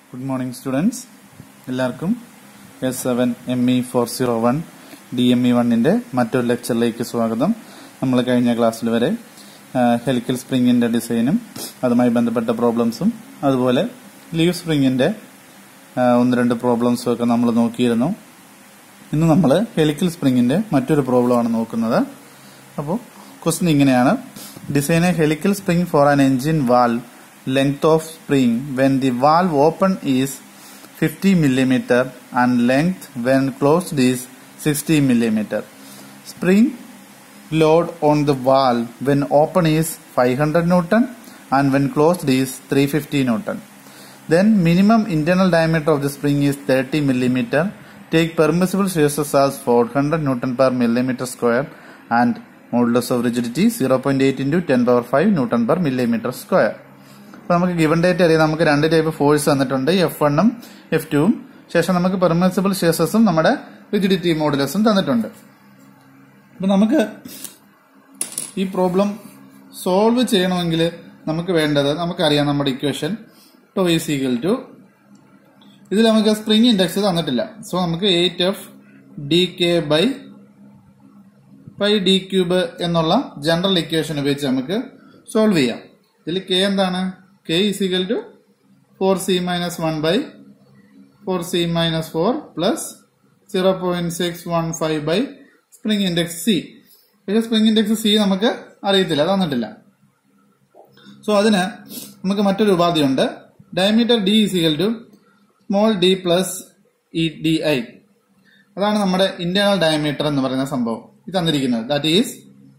Good morning students എല്ലാവർക്കും S seven M E four zero one D M E വണ്ണിന്റെ മറ്റൊരു ലെക്ചറിലേക്ക് സ്വാഗതം നമ്മൾ കഴിഞ്ഞ ക്ലാസ്സിൽ വരെ ഹെലിക്കൽ സ്പ്രിങ്ങിന്റെ ഡിസൈനും അതുമായി ബന്ധപ്പെട്ട പ്രോബ്ലംസും അതുപോലെ ലീവ് സ്പ്രിങ്ങിന്റെ ഒന്ന് രണ്ട് പ്രോബ്ലംസും ഒക്കെ നമ്മൾ നോക്കിയിരുന്നു ഇന്ന് നമ്മൾ ഹെലിക്കൽ സ്പ്രിങ്ങിന്റെ മറ്റൊരു പ്രോബ്ലമാണ് നോക്കുന്നത് അപ്പോൾ ക്വസ്റ്റ്യൻ ഇങ്ങനെയാണ് design a helical spring for an engine valve length of spring when the valve open is 50 millimeter and length when closed is 60 millimeter. Spring load on the valve when open is 500 Newton and when closed is 350 Newton. Then minimum internal diameter of the spring is 30 millimeter. Take permissible stresses as 400 Newton per millimeter square and modulus of rigidity 0.8 into 10 power 5 Newton per millimeter square. അപ്പൊ നമുക്ക് given date അറിയാം നമുക്ക് രണ്ട് type force തന്നിട്ടുണ്ട് F വണ്ണും F ടുവും ശേഷം നമുക്ക് പെർമിസിബിൾ ഷേസസും നമ്മുടെ റിജിഡിറ്റി മോഡുലസും തന്നിട്ടുണ്ട് അപ്പൊ നമുക്ക് ഈ പ്രോബ്ലം സോൾവ് ചെയ്യണമെങ്കിൽ നമുക്ക് വേണ്ടത് നമുക്കറിയാം നമ്മുടെ equation tau is equal to ഇതിൽ നമുക്ക് സ്പ്രിംഗ് ഇൻഡെക്സ് തന്നിട്ടില്ല സോ നമുക്ക് eight F D K by by D cube എന്നുള്ള ജനറൽ ഇക്വേഷൻ ഉപയോഗിച്ച് നമുക്ക് സോൾവ് ചെയ്യാം ഇതിൽ കെ എന്താണ് K is equal to four C minus one by four C minus four plus zero point six one five by spring index C പക്ഷേ spring index C നമുക്ക് അറിയത്തില്ല തന്നിട്ടില്ല സോ അതിന് നമുക്ക് മറ്റൊരു ഉപാധിയുണ്ട് diameter D is equal to small D plus E D I അതാണ് നമ്മുടെ ഇന്റേണൽ ഡയമീറ്റർ എന്ന് പറയുന്ന സംഭവം ഇത് തന്നിരിക്കുന്നത് that is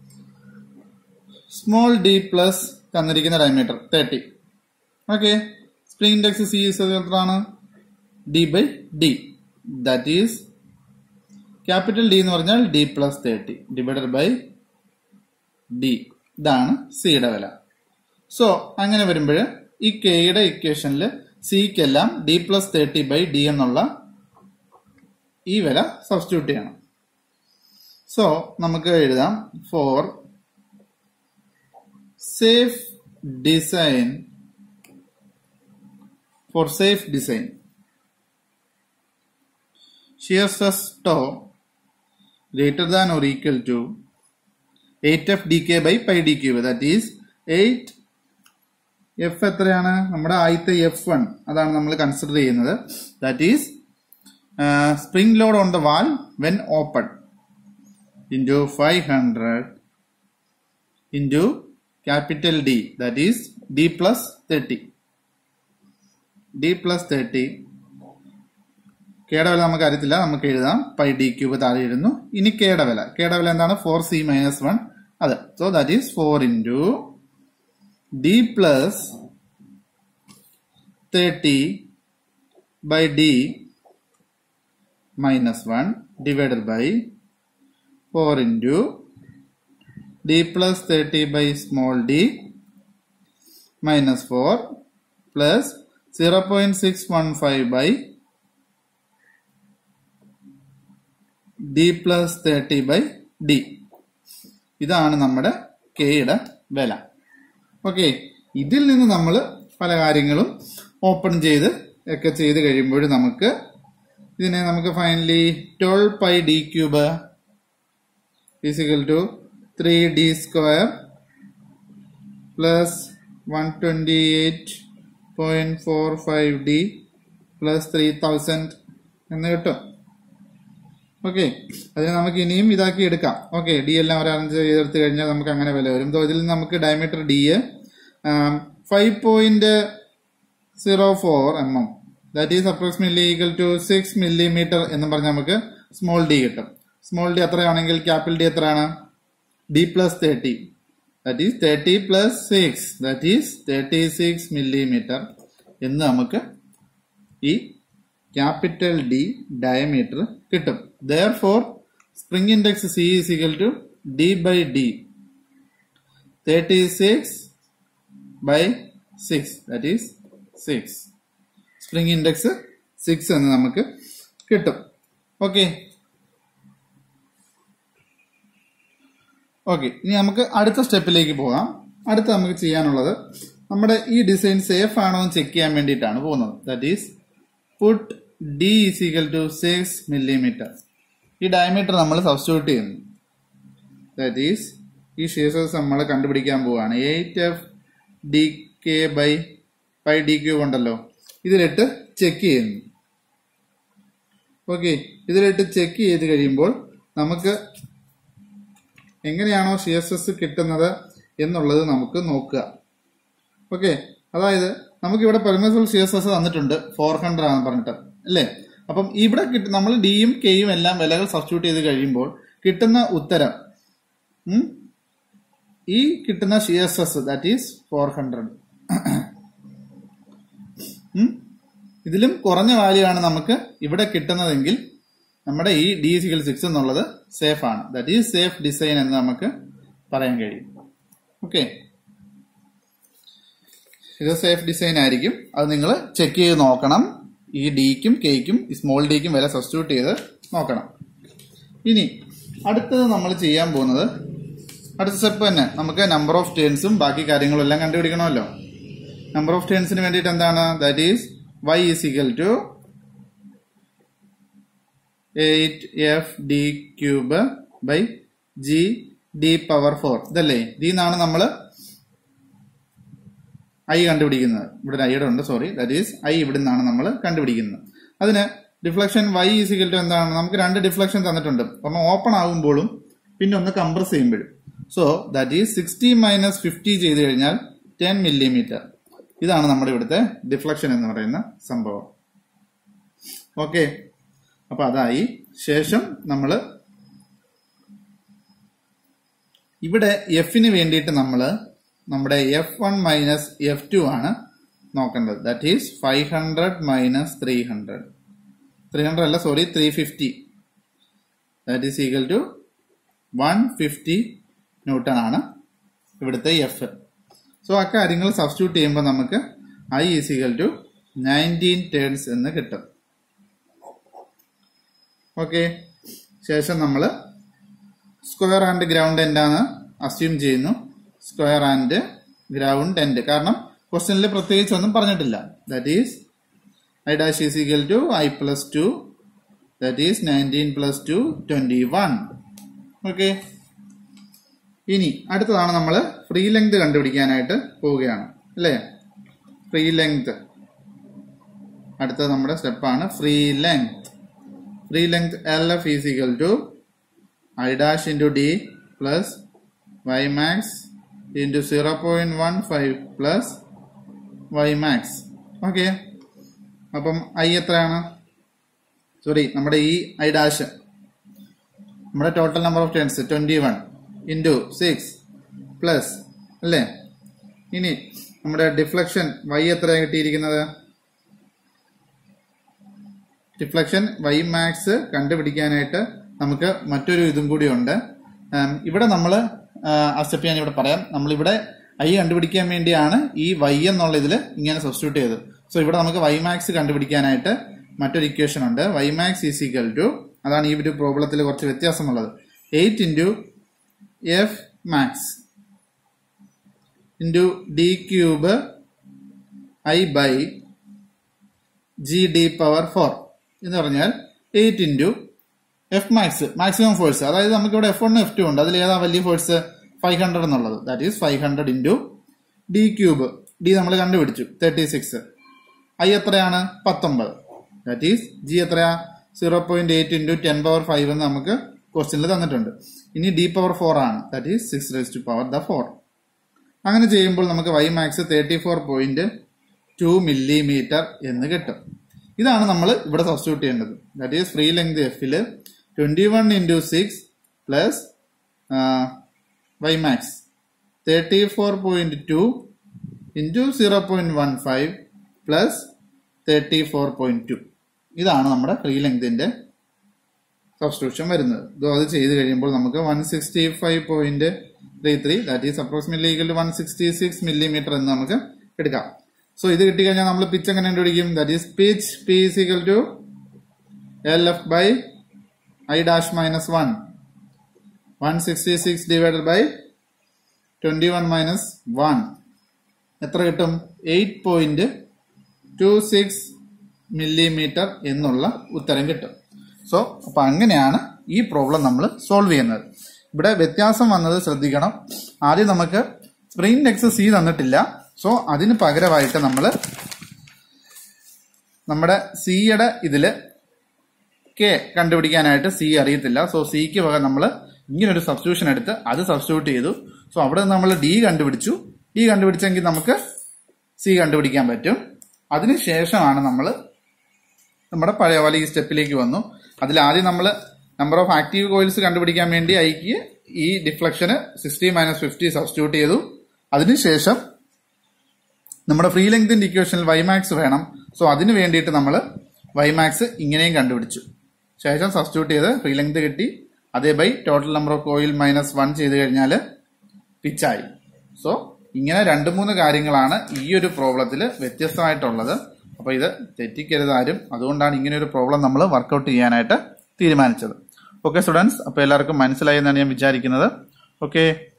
small D plus തന്നിരിക്കുന്ന diameter thirty okay spring index C is എത്രയാണ് D by D that is capital D എന്ന് പറഞ്ഞാൽ D plus thirty divided by D ഇതാണ് സിയുടെ വില സോ അങ്ങനെ വരുമ്പോൾ ഈ കെയുടെ ഇക്വേഷനിൽ സിക്കെല്ലാം D plus thirty by D എന്നുള്ള ഈ വില സബ്സ്റ്റിറ്റ്യൂട്ട് ചെയ്യണം സോ നമുക്ക് എഴുതാം for safe design for safe design. Shear stress tau greater than or equal to 8f dk by pi d cube that is 8 F എത്രയാണ് നമ്മുടെ ആദ്യത്തെ എഫ് വൺ അതാണ് നമ്മൾ കൺസിഡർ ചെയ്യുന്നത് that is spring load on the valve when open into five hundred into capital D that is D plus thirty D plus thirty കെയുടെ വില നമുക്ക് അറിയത്തില്ല നമുക്ക് എഴുതാം പൈ ഡി ക്യൂബ് താഴെ ഇരുന്നു ഇനി കെയുടെ വില കെയുടെ വില എന്താണ് ഫോർ സി മൈനസ് വൺ അത് so that is four into D plus thirty by D minus one divided by four into D plus thirty by small D minus four plus 0.615 by d plus 30 by d ഇതാണ് നമ്മുടെ കെയുടെ വില okay ഇതിൽ നിന്ന് നമ്മൾ പല കാര്യങ്ങളും open ചെയ്ത് ഒക്കെ ചെയ്ത് കഴിയുമ്പോൾ നമുക്ക് ഇതിനെ നമുക്ക് finally twelve pi D cube physical to three D square plus one twenty eight point four five D plus three thousand എന്ന് കിട്ടും ഓക്കെ അത് നമുക്ക് ഇനിയും ഇതാക്കി എടുക്കാം ഓക്കെ ഡി എല്ലാം ഒരു അറേഞ്ച് ചെയ്തെടുത്ത് കഴിഞ്ഞാൽ നമുക്ക് അങ്ങനെ വില വരും ഇതിൽ നമുക്ക് diameter D five point zero four M M that is approximately equal to six millimetre എന്ന് പറഞ്ഞാൽ നമുക്ക് സ്മോൾ ഡി കിട്ടും സ്മോൾ ഡി എത്രയാണെങ്കിൽ ക്യാപിറ്റൽ ഡി എത്രയാണ് D plus thirty that is thirty plus six that is thirty six millimetre എന്ന് നമുക്ക് ഈ capital D diameter കിട്ടും there for spring index C is equal to D by D thirty six by six that is six spring index six എന്ന് നമുക്ക് കിട്ടും okay okay ഇനി നമുക്ക് അടുത്ത സ്റ്റെപ്പിലേക്ക് പോകാം അടുത്ത നമുക്ക് ചെയ്യാനുള്ളത് നമ്മുടെ ഈ ഡിസൈൻ സേഫ് ആണോ എന്ന് ചെക്ക് ചെയ്യാൻ വേണ്ടിയിട്ടാണ് പോകുന്നത് that is put D is equal to six millimetre ഈ ഡയമീറ്റർ നമ്മൾ സബ്സ്റ്റിറ്റ്യൂട്ട് ചെയ്യുന്നു ദാറ്റ് ഈസ് ഈ ഷീസസ് നമ്മൾ കണ്ടുപിടിക്കാൻ പോവുകയാണ് eight F D K by pi D cube ഉണ്ടല്ലോ ഇതിലിട്ട് ചെക്ക് ചെയ്യുന്നു ഓക്കെ ഇതിലിട്ട് ചെക്ക് ചെയ്ത് കഴിയുമ്പോൾ നമുക്ക് എങ്ങനെയാണോ സി എസ് എസ് കിട്ടുന്നത് എന്നുള്ളത് നമുക്ക് നോക്കുക ഓക്കെ അതായത് നമുക്ക് ഇവിടെ പെർമിസിബിൾ സി എസ് എസ് തന്നിട്ടുണ്ട് ഫോർ ഹൺഡ്രഡ് ആണെന്ന് പറഞ്ഞിട്ട് അല്ലേ അപ്പം ഇവിടെ കിട്ടും നമ്മൾ ഡിയും കെയും എല്ലാം വിലകൾ സബ്സ്റ്റിറ്റ്യൂട്ട് ചെയ്ത് കഴിയുമ്പോൾ കിട്ടുന്ന ഉത്തരം ഉം, ഈ കിട്ടുന്ന C S S that is four hundred ഇതിലും കുറഞ്ഞ വാല്യൂ ആണ് നമുക്ക് ഇവിടെ കിട്ടുന്നതെങ്കിൽ നമ്മുടെ ഈ ഡി സിക്കൽ സിക്സ് എന്നുള്ളത് സേഫ് ആണ് ദാറ്റ് ഈസ് സേഫ് ഡിസൈൻ എന്ന് നമുക്ക് പറയാൻ കഴിയും ഓക്കെ ഇത് സേഫ് ഡിസൈൻ ആയിരിക്കും അത് നിങ്ങൾ ചെക്ക് ചെയ്ത് നോക്കണം ഈ ഡിക്കും കെയ്ക്കും സ്മോൾ ഡിക്കും വില സബ്സ്റ്റിറ്റ്യൂട്ട് ചെയ്ത് നോക്കണം ഇനി അടുത്തത് നമ്മൾ ചെയ്യാൻ പോകുന്നത് അടുത്ത സ്റ്റെപ്പ് തന്നെ നമുക്ക് നമ്പർ ഓഫ് ടേൺസും ബാക്കി കാര്യങ്ങളും എല്ലാം കണ്ടുപിടിക്കണമല്ലോ നമ്പർ ഓഫ് ടേൺസിന് വേണ്ടിയിട്ട് എന്താണ് that is Y is equal to eight F D cube by G D power four ഇതല്ലേ ഇതിൽ നിന്നാണ് നമ്മൾ ഐ കണ്ടുപിടിക്കുന്നത് ഇവിടെ ഒരു ഐയുടെ ഉണ്ട് സോറി ദാറ്റ് ഈസ് ഐ ഇവിടെ നിന്നാണ് നമ്മൾ കണ്ടുപിടിക്കുന്നത് അതിന് ഡിഫ്ലക്ഷൻ വൈ ഈസിക്കൽ ടു എന്താണ് നമുക്ക് രണ്ട് ഡിഫ്ലക്ഷൻ തന്നിട്ടുണ്ട് ഒന്ന് ഓപ്പൺ ആകുമ്പോഴും പിന്നെ ഒന്ന് കംപ്രസ് ചെയ്യുമ്പോഴും so that is sixty minus fifty ചെയ്ത് കഴിഞ്ഞാൽ ടെൻ മില്ലിമീറ്റർ ഇതാണ് നമ്മുടെ ഇവിടുത്തെ ഡിഫ്ലക്ഷൻ എന്ന് പറയുന്ന സംഭവം ഓക്കെ അപ്പൊ അതായി ശേഷം നമ്മൾ ഇവിടെ എഫിന് വേണ്ടിയിട്ട് നമ്മൾ നമ്മുടെ F one minus F two ആണ് നോക്കേണ്ടത് that is five hundred minus three hundred three hundred അല്ല sorry three fifty that is equal to one fifty newton ആണ് ഇവിടുത്തെ എഫ് സോ ആ കാര്യങ്ങൾ സബ്സ്റ്റിറ്റ്യൂട്ട് ചെയ്യുമ്പോൾ നമുക്ക് I is equal to nineteen turns എന്ന് കിട്ടും ഓക്കെ ശേഷം നമ്മൾ സ്ക്വയർ ആൻഡ് ഗ്രൗണ്ട് എൻഡാണ് അസ്യൂം ചെയ്യുന്നു സ്ക്വയർ ആൻഡ് ഗ്രൗണ്ട് എൻഡ് കാരണം ക്വസ്റ്റ്യനിൽ പ്രത്യേകിച്ച് ഒന്നും പറഞ്ഞിട്ടില്ല that is I dash is equal to I plus two that is nineteen plus two twenty one okay ഇനി അടുത്തതാണ് നമ്മൾ ഫ്രീ ലെങ്ത് കണ്ടുപിടിക്കാനായിട്ട് പോവുകയാണ് അല്ലേ ഫ്രീ ലെങ്ത് അടുത്തത് നമ്മുടെ സ്റ്റെപ്പാണ് free length free length L F is equal to I dash into D plus Y max into zero point one five plus Y max okay അപ്പം ഐ എത്രയാണ് സോറി നമ്മുടെ ഈ ഐ ഡാഷ് നമ്മുടെ total number of turns twenty one into six plus അല്ലേ ഇനി നമ്മുടെ deflection Y എത്രയാണ് കിട്ടിയിരിക്കുന്നത് ഡിഫ്ലക്ഷൻ വൈ മാക്സ് കണ്ടുപിടിക്കാനായിട്ട് നമുക്ക് മറ്റൊരു ഇതും കൂടി ഉണ്ട് ഉം, ഇവിടെ നമ്മൾ ആ സ്റ്റെപ്പ് ഞാൻ ഇവിടെ പറയാം നമ്മളിവിടെ ഐ കണ്ടുപിടിക്കാൻ വേണ്ടിയാണ് ഈ വൈ എന്നുള്ള ഇതിൽ ഇങ്ങനെ സബ്സ്റ്റിറ്റ്യൂട്ട് ചെയ്തത് സോ ഇവിടെ നമുക്ക് വൈ മാക്സ് കണ്ടുപിടിക്കാനായിട്ട് മറ്റൊരു ഇക്വേഷൻ ഉണ്ട് Y max is equal to അതാണ് ഈ ഒരു പ്രോബ്ലത്തിൽ കുറച്ച് വ്യത്യാസമുള്ളത് eight into F max into D cube I by G D power four എന്ന് പറഞ്ഞാൽ eight into F max maximum force അതായത് നമുക്ക് ഇവിടെ എഫ് വൺ എഫ് ടു ഉണ്ട് അതിൽ ഏതാ വലിയ ഫോഴ്സ് ഫൈവ് ഹൺഡ്രഡ് എന്നുള്ളത് that is five hundred into D cube D നമ്മൾ കണ്ടുപിടിച്ചു തേർട്ടി സിക്സ് ഐ എത്രയാണ് പത്തൊമ്പത് ദാറ്റ് ഈസ് ജി എത്രയാ zero point eight into ten power five എന്ന് നമുക്ക് ക്വസ്റ്റ്യനിൽ തന്നിട്ടുണ്ട് ഇനി ഡി പവർ ഫോർ ആണ് that is six raise to power the four അങ്ങനെ ചെയ്യുമ്പോൾ നമുക്ക് Y max thirty four point two millimetre എന്ന് കിട്ടും ഇതാണ് നമ്മൾ ഇവിടെ സബ്സ്റ്റിറ്റ്യൂട്ട് ചെയ്യേണ്ടത് ദാറ്റ് ഈസ് ഫ്രീ ലെങ്ത് എഫില് twenty one into six plus Y max thirty four point two into zero point one five plus thirty four point two ഇതാണ് നമ്മുടെ free ലെങ്തിന്റെ സബ്സ്റ്റിറ്റ്യൂഷൻ വരുന്നത് ഇത് അത് ചെയ്ത് കഴിയുമ്പോൾ നമുക്ക് one sixty five point three three that is approximately equal to one sixty six millimetre എന്ന് നമുക്ക് എടുക്കാം സോ ഇത് കിട്ടിക്കഴിഞ്ഞാൽ നമ്മൾ പിച്ച് എങ്ങനെ കണ്ടുപിടിക്കും that is pitch P is equal to L F by I dash minus one one sixty six divided by twenty one minus one എത്ര കിട്ടും eight point two six millimetre എന്നുള്ള ഉത്തരം കിട്ടും സോ അപ്പൊ അങ്ങനെയാണ് ഈ പ്രോബ്ലം നമ്മൾ സോൾവ് ചെയ്യുന്നത് ഇവിടെ വ്യത്യാസം വന്നത് ശ്രദ്ധിക്കണം ആദ്യം നമുക്ക് സ്പ്രിംഗ് നെക്സ് സി തന്നിട്ടില്ല സോ അതിന് പകരമായിട്ട് നമ്മൾ നമ്മുടെ സിയുടെ ഇതില് കെ കണ്ടുപിടിക്കാനായിട്ട് സി അറിയത്തില്ല സോ സിക്ക് പകരം നമ്മൾ ഇങ്ങനെ ഒരു സബ്സ്റ്റിറ്റ്യൂഷൻ എടുത്ത് അത് സബ്സ്റ്റിറ്റ്യൂട്ട് ചെയ്തു സോ അവിടെ നമ്മൾ ഡി കണ്ടുപിടിച്ചു ഡി കണ്ടുപിടിച്ചെങ്കിൽ നമുക്ക് സി കണ്ടുപിടിക്കാൻ പറ്റും അതിനുശേഷമാണ് നമ്മൾ നമ്മുടെ പഴയ പോലെ ഈ സ്റ്റെപ്പിലേക്ക് വന്നു അതിൽ ആദ്യം നമ്മൾ നമ്പർ ഓഫ് ആക്റ്റീവ് കോയിൽസ് കണ്ടുപിടിക്കാൻ വേണ്ടി ഐക്ക് ഈ ഡിഫ്ലക്ഷന് സിക്സ്റ്റി മൈനസ് ഫിഫ്റ്റി സബ്സ്റ്റിറ്റ്യൂട്ട് ചെയ്തു അതിനുശേഷം നമ്മുടെ ഫ്രീ ലെങ്തിന്റെ ഇക്വേഷനിൽ വൈമാക്സ് വേണം സോ അതിന് വേണ്ടിയിട്ട് നമ്മൾ വൈമാക്സ് ഇങ്ങനെയും കണ്ടുപിടിച്ചു ശേഷം സബ്സ്റ്റിറ്റ്യൂട്ട് ചെയ്ത് ഫ്രീ ലെങ്ത് കിട്ടി അതേ by total number of coil minus one ചെയ്ത് കഴിഞ്ഞാൽ പിച്ചായി സോ ഇങ്ങനെ രണ്ട് മൂന്ന് കാര്യങ്ങളാണ് ഈ ഒരു പ്രോബ്ലത്തിൽ വ്യത്യസ്തമായിട്ടുള്ളത് അപ്പോൾ ഇത് തെറ്റിക്കരുത് ആരും അതുകൊണ്ടാണ് ഇങ്ങനെ ഒരു പ്രോബ്ലം നമ്മൾ വർക്കൗട്ട് ചെയ്യാനായിട്ട് തീരുമാനിച്ചത് ഓക്കെ സ്റ്റുഡൻസ് അപ്പോൾ എല്ലാവർക്കും മനസ്സിലായി എന്നാണ് ഞാൻ വിചാരിക്കുന്നത് ഓക്കെ